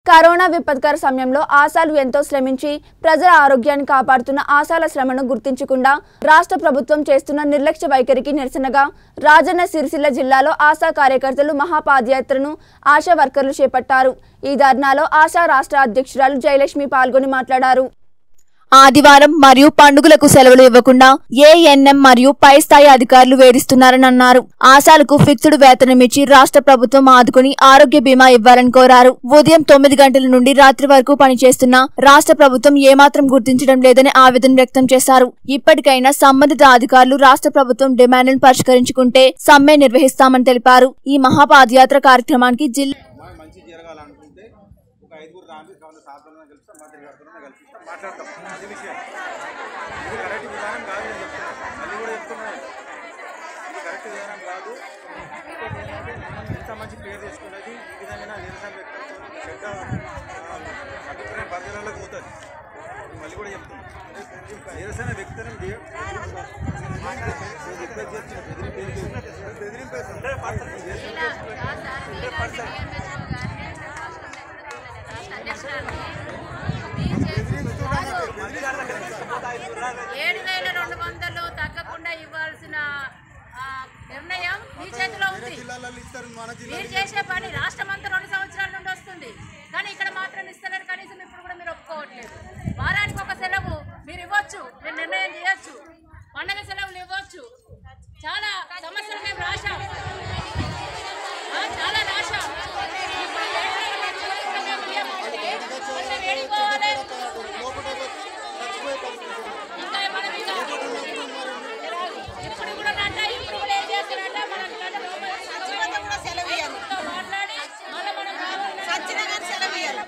Corona విపత్కర సమయంలో ఆశాలు ఎంతో శ్రమించి ప్రజల ఆరోగ్యాన్ని కాపాడుతున్న ఆశాల శ్రమను గుర్తించకుండా రాష్ట్ర ప్రభుత్వం చేస్తున్న నిర్లక్ష్య వైఖరికి నిరసనగా రాజన్న సిరిసిల్ల జిల్లాలో ఆశా కార్యకర్తలు మహాపాదయాత్రను ఆశా వర్కర్లు చేపట్టారు ఈ ధర్నాలో ఆశా రాష్ట్ర అధ్యక్షురాలు జయలక్ష్మి పాల్గొని మాట్లాడారు ఆదివారం మరియు పండుగలకు సెలవులు ఇవ్వకుండా ఏఎన్ఎం మరియు పై స్థాయి అధికారులు వేధిస్తున్నారని అన్నారు ఆశాలకు ఫిక్స్డ్ వేతనం ఇచ్చి రాష్ట్ర ప్రభుత్వం ఆదుకుని ఆరోగ్య బీమా ఇవ్వాలని కోరారు ఉదయం తొమ్మిది గంటల నుండి రాత్రి వరకు పనిచేస్తున్న రాష్ట్ర ప్రభుత్వం ఏమాత్రం గుర్తించడం లేదని ఆవేదన వ్యక్తం చేశారు ఇప్పటికైనా సంబంధిత అధికారులు రాష్ట్ర ప్రభుత్వం డిమాండ్లను పరిష్కరించుకుంటే సమ్మె నిర్వహిస్తామని తెలిపారు ఈ మహాపాదయాత్ర కార్యక్రమానికి జిల్లా మాకు మంచి జరగాలనుకుంటే ఒక ఐదుగురు రాండి కావాలి సాధన కలుస్తాం మంత్రి గారితో కల్పిస్తాం మాట్లాడతాం అది విషయం ఇది కరెక్ట్ విధానం కాదు నేను చెప్తున్నాను మళ్ళీ కూడా చెప్తున్నాను ఇది కరెక్ట్ విధానం కాదు ఇంకోటి ఏంటంటే మనం ఎంత మంచి పేరు తీసుకున్నది ఈ విధమైన నిరసన వ్యక్తం చెడ్డ ఆ, అభిప్రాయం పరిధిలోకి పోతుంది మళ్ళీ కూడా చెప్తున్నాను నిరసన వ్యక్తనం ఏడు వేల రెండు వందలు తగ్గకుండా ఇవ్వాల్సిన ఆ, నిర్ణయం మీ చేతిలో ఉంది మీరు చేసే పని రాష్ట్రం అంతా రెండు సంవత్సరాల నుండి వస్తుంది కానీ ఇక్కడ మాత్రం ఇస్తలేరు కనీసం ఇప్పుడు కూడా మీరు ఒప్పుకోవట్లేదు వారానికి ఒక సెలవు మీరు ఇవ్వచ్చు మీరు నిర్ణయం చేయొచ్చు పండగ సెలవులు ఇవ్వచ్చు చాలా సమస్యలు మేము రాశాం ఆ, చాలా రాశాం ఇప్పుడు ఏడు వేల రెండు వందలు మేము ఇయ్యమంటే కొంచెం ఏడిపోవాలి ఇంకా మనం ఇంకా ఇప్పుడు కూడా నట్ట ఇప్పుడు కూడా ఏం చేస్తారంట మనం నట్ట లోపల కూడా మాట్లాడి మళ్ళీ మనం కావాలన్నా సచ్చినా కానీ సెలవు ఇయ్యాలి.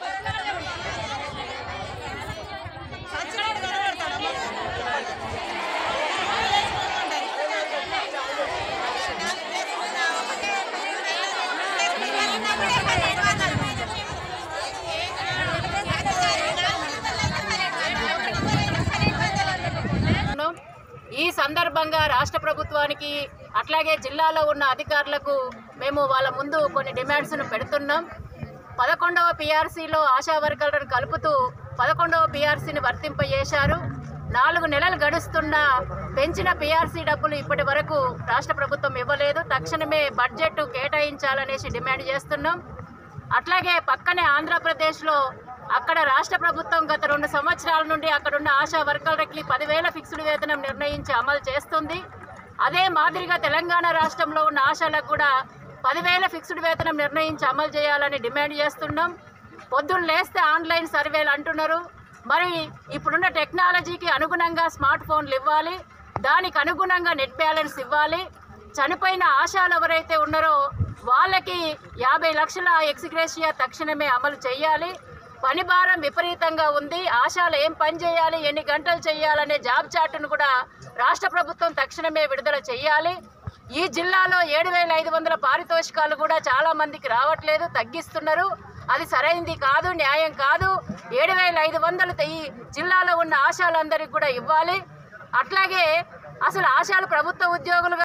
సచ్చినోడు కనబడతాడా మాకు? ఉన్నాం. ఈ సందర్భంగా రాష్ట్ర ప్రభుత్వానికి అట్లాగే జిల్లాలో ఉన్న అధికారులకు మేము వాళ్ళ ముందు కొన్ని డిమాండ్స్ను పెడుతున్నాం పదకొండవ పిఆర్సీలో ఆశా వర్కర్లను కలుపుతూ పదకొండవ పిఆర్సీని వర్తింపజేశారు నాలుగు నెలలు గడుస్తున్న పెంచిన పిఆర్సీ డబ్బులు ఇప్పటి వరకు రాష్ట్ర ప్రభుత్వం ఇవ్వలేదు తక్షణమే బడ్జెట్ కేటాయించాలనేసి డిమాండ్ చేస్తున్నాం అట్లాగే పక్కనే ఆంధ్రప్రదేశ్లో అక్కడ రాష్ట్ర ప్రభుత్వం గత రెండు సంవత్సరాల నుండి అక్కడున్న ఆశా వర్కర్లకి పదివేల ఫిక్స్డ్ వేతనం నిర్ణయించి అమలు చేస్తుంది అదే మాదిరిగా తెలంగాణ రాష్ట్రంలో ఉన్న ఆశాలకు కూడా పదివేల ఫిక్స్డ్ వేతనం నిర్ణయించి అమలు చేయాలని డిమాండ్ చేస్తున్నాం పొద్దున్న లేస్తే ఆన్లైన్ సర్వేలు అంటున్నారు మరి ఇప్పుడున్న టెక్నాలజీకి అనుగుణంగా స్మార్ట్ ఫోన్లు ఇవ్వాలి దానికి అనుగుణంగా నెట్ బ్యాలెన్స్ ఇవ్వాలి చనిపోయిన ఆశాలు ఎవరైతే ఉన్నారో వాళ్ళకి యాభై లక్షల ఎక్స్గ్రేషియా తక్షణమే అమలు చేయాలి పని భారం విపరీతంగా ఉంది ఆశాలు ఏం పని చేయాలి ఎన్ని గంటలు చేయాలనే జాబ్ చార్టును కూడా రాష్ట్ర ప్రభుత్వం తక్షణమే విడుదల చేయాలి ఈ జిల్లాలో ఏడు వేల ఐదు వందల పారితోషికాలు కూడా చాలా మందికి రావట్లేదు తగ్గిస్తున్నారు అది సరైంది కాదు న్యాయం కాదు ఏడు వేల ఐదు వందలు ఈ జిల్లాలో ఉన్న ఆశాలందరికీ కూడా ఇవ్వాలి అట్లాగే అసలు ఆశాలు ప్రభుత్వ ఉద్యోగులుగా